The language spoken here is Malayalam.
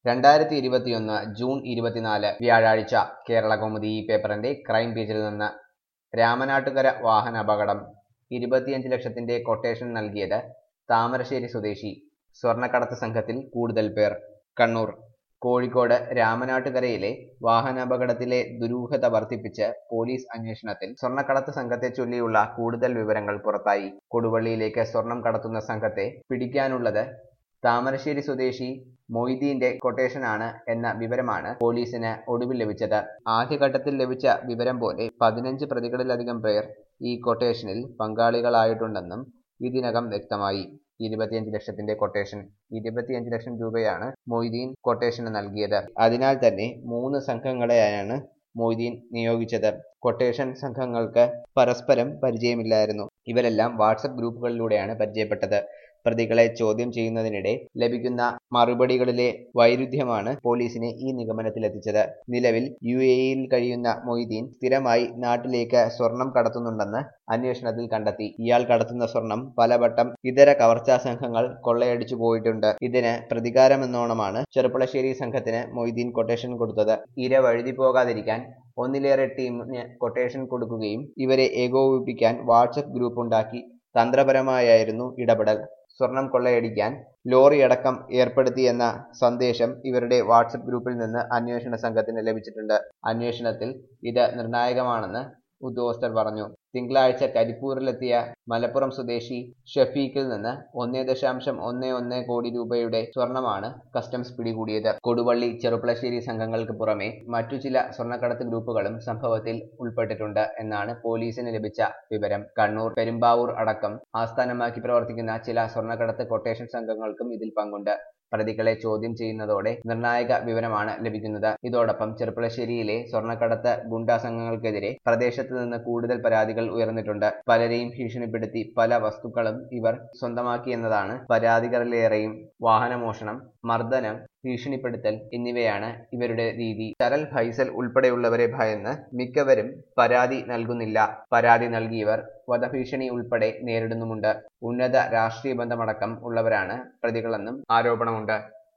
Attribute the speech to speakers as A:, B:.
A: രണ്ടായിരത്തി ഇരുപത്തിയൊന്ന് ജൂൺ ഇരുപത്തിനാല് വ്യാഴാഴ്ച കേരള കൗമുദി ഈ പേപ്പറിന്റെ ക്രൈം പേജിൽ നിന്ന് രാമനാട്ടുകര വാഹനാപകടം ഇരുപത്തിയഞ്ച് ലക്ഷത്തിന്റെ കൊട്ടേഷൻ നൽകിയത് താമരശ്ശേരി സ്വദേശി സ്വർണ്ണക്കടത്ത് സംഘത്തിൽ കൂടുതൽ പേർ കണ്ണൂർ കോഴിക്കോട് രാമനാട്ടുകരയിലെ വാഹനാപകടത്തിലെ ദുരൂഹത വർദ്ധിപ്പിച്ച് പോലീസ് അന്വേഷണത്തിൽ സ്വർണ്ണക്കടത്ത് സംഘത്തെ ചൊല്ലിയുള്ള കൂടുതൽ വിവരങ്ങൾ പുറത്തായി കൊടുവള്ളിയിലേക്ക് സ്വർണം കടത്തുന്ന സംഘത്തെ പിടിക്കാനുള്ളത് താമരശ്ശേരി സ്വദേശി മൊയ്തീന്റെ കൊട്ടേഷനാണ് എന്ന വിവരമാണ് പോലീസിന് ഒടുവിൽ ലഭിച്ചത് ആദ്യഘട്ടത്തിൽ ലഭിച്ച വിവരം പോലെ പതിനഞ്ച് പ്രതികളിലധികം പേർ ഈ കൊട്ടേഷനിൽ പങ്കാളികളായിട്ടുണ്ടെന്നും ഇതിനകം വ്യക്തമായി ഇരുപത്തിയഞ്ച് ലക്ഷത്തിന്റെ കൊട്ടേഷൻ ഇരുപത്തിയഞ്ച് ലക്ഷം രൂപയാണ് മൊയ്തീൻ കൊട്ടേഷന് നൽകിയത് അതിനാൽ തന്നെ മൂന്ന് സംഘങ്ങളെയാണ് മൊയ്തീൻ നിയോഗിച്ചത് കൊട്ടേഷൻ സംഘങ്ങൾക്ക് പരസ്പരം പരിചയമില്ലായിരുന്നു ഇവരെല്ലാം വാട്സപ്പ് ഗ്രൂപ്പുകളിലൂടെയാണ് പരിചയപ്പെട്ടത് പ്രതികളെ ചോദ്യം ചെയ്യുന്നതിനിടെ ലഭിക്കുന്ന മറുപടികളിലെ വൈരുദ്ധ്യമാണ് പോലീസിനെ ഈ നിഗമനത്തിലെത്തിച്ചത് നിലവിൽ യു എയിൽ കഴിയുന്ന മൊയ്തീൻ സ്ഥിരമായി നാട്ടിലേക്ക് സ്വർണം കടത്തുന്നുണ്ടെന്ന് അന്വേഷണത്തിൽ കണ്ടെത്തി ഇയാൾ കടത്തുന്ന സ്വർണം പലവട്ടം ഇതര കവർച്ചാ സംഘങ്ങൾ കൊള്ളയടിച്ചു പോയിട്ടുണ്ട് ഇതിന് പ്രതികാരമെന്നോണമാണ് ചെറുപ്പളശ്ശേരി സംഘത്തിന് മൊയ്തീൻ കൊട്ടേഷൻ കൊടുത്തത് ഇര വഴുതി പോകാതിരിക്കാൻ ഒന്നിലേറെ ടീമിന് കൊട്ടേഷൻ കൊടുക്കുകയും ഇവരെ ഏകോപിപ്പിക്കാൻ വാട്സപ്പ് ഗ്രൂപ്പ് ഉണ്ടാക്കി തന്ത്രപരമായായിരുന്നു ഇടപെടൽ സ്വർണം കൊള്ളയടിക്കാൻ ലോറി അടക്കം ഏർപ്പെടുത്തിയെന്ന സന്ദേശം ഇവരുടെ വാട്സപ്പ് ഗ്രൂപ്പിൽ നിന്ന് അന്വേഷണ സംഘത്തിന് ലഭിച്ചിട്ടുണ്ട് അന്വേഷണത്തിൽ ഇത് നിർണായകമാണെന്ന് ഉദ്യോഗസ്ഥർ പറഞ്ഞു തിങ്കളാഴ്ച കരിപ്പൂരിലെത്തിയ മലപ്പുറം സ്വദേശി ഷഫീഖിൽ നിന്ന് ഒന്നേ ദശാംശം ഒന്ന് ഒന്ന് കോടി രൂപയുടെ സ്വർണമാണ് കസ്റ്റംസ് പിടികൂടിയത് കൊടുവള്ളി ചെറുപ്പളശ്ശേരി സംഘങ്ങൾക്ക് പുറമെ മറ്റു ചില സ്വർണ്ണക്കടത്ത് ഗ്രൂപ്പുകളും സംഭവത്തിൽ ഉൾപ്പെട്ടിട്ടുണ്ട് എന്നാണ് പോലീസിന് ലഭിച്ച വിവരം കണ്ണൂർ പെരുമ്പാവൂർ അടക്കം ആസ്ഥാനമാക്കി പ്രവർത്തിക്കുന്ന ചില സ്വർണ്ണക്കടത്ത് കൊട്ടേഷൻ സംഘങ്ങൾക്കും ഇതിൽ പങ്കുണ്ട് പ്രതികളെ ചോദ്യം ചെയ്യുന്നതോടെ നിർണായക വിവരമാണ് ലഭിക്കുന്നത് ഇതോടൊപ്പം ചെറുപ്പളശ്ശേരിയിലെ സ്വർണ്ണക്കടത്ത് ഗുണ്ടാ സംഘങ്ങൾക്കെതിരെ പ്രദേശത്ത് നിന്ന് കൂടുതൽ പരാതികൾ ഉയർന്നിട്ടുണ്ട് പലരെയും ഭീഷണിപ്പെടുത്തി പല വസ്തുക്കളും ഇവർ സ്വന്തമാക്കിയെന്നതാണ് പരാതികളിലേറെയും വാഹനമോഷണം മർദ്ദനം ഭീഷണിപ്പെടുത്തൽ എന്നിവയാണ് ഇവരുടെ രീതി ചരൽ ഫൈസൽ ഉൾപ്പെടെയുള്ളവരെ ഭയന്ന് മിക്കവരും പരാതി നൽകുന്നില്ല പരാതി നൽകിയവർ വധഭീഷണി ഉൾപ്പെടെ നേരിടുന്നുമുണ്ട് ഉന്നത രാഷ്ട്രീയ ബന്ധമടക്കം ഉള്ളവരാണ് പ്രതികളെന്നും ആരോപണമുണ്ട്